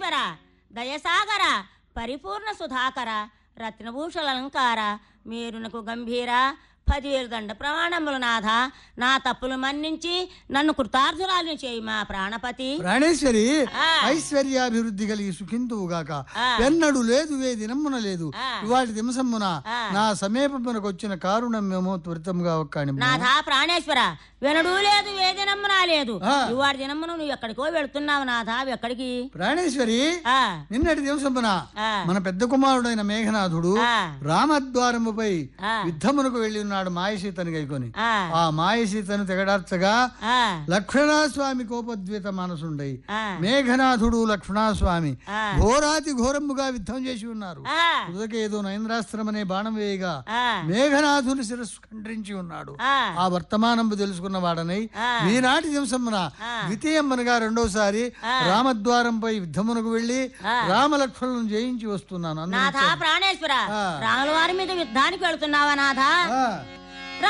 ప్రాణేశ్వర దయసాగర పరిపూర్ణ సుధాకర రత్నభూషల అలంకార మీరునకు గంభీర పదివేలు దండ ప్రమాణములు నాథ నా తప్పులు మన్నించి నన్ను కృతార్థురాలను చేయి మా ప్రాణపతి ప్రాణేశ్వరి ఆ. ఐశ్వర్యాభివృద్ధి కలిగి సుఖింతువుగాక ఆ. ఎన్నడు లేదు వే దినమ్మున లేదు ఆ. ఇవాటి దింసమ్మున ఆ. నా సమీపమునకు వచ్చిన కారుణ్యమేమో త్వరితముగా ఒక్కని నాథ ప్రాణేశ్వర వినడు లేదు వేదినమ్మునా లేదు ఆ. ఇవాడి దినమ్మును నువ్వు ఎక్కడికో వెళుతున్నావు నాథ ఎక్కడికి ప్రాణేశ్వరి ఆ నిన్నటి దివసమున ఆ. మన పెద్ద కుమారుడైన మేఘనాథుడు ఆ. రామద్వారముపై ఆ. యుద్ధమునకు వెళ్ళి ఉన్నాడు మాయసీతను గైకొని ఆ ఆ మాయసీతను తెగడార్చగా ఆ లక్ష్మణస్వామి కోపద్వేత మనసుండై ఆ. మేఘనాథుడు లక్ష్మణస్వామి ఆ. ఘోరాతి ఘోరముగా యుద్ధం చేసి ఉన్నారు ఆ ఏదో నైంద్రాస్త్రం అనే బాణం వేయగా ఆ మేఘనాథుని శిరస్సు ఖండ్రించి ఉన్నాడు ఆ ఆ వర్తమానంబు తెలుసుకున్న వాడనై ఆ. ఈనాటి దివసమున ఆ. ద్వితీయమ్మనగా రెండోసారి ఆ. రామద్వారంపై యుద్ధమునకు వెళ్లి ఆ. రామలక్ష్మణులను జయించి వస్తున్నాను అందులో నాథ ప్రాణేశ్వర ఆ. రాముల వారి మీద యుద్ధానికి వెళుతున్నావా నాథ ఆ,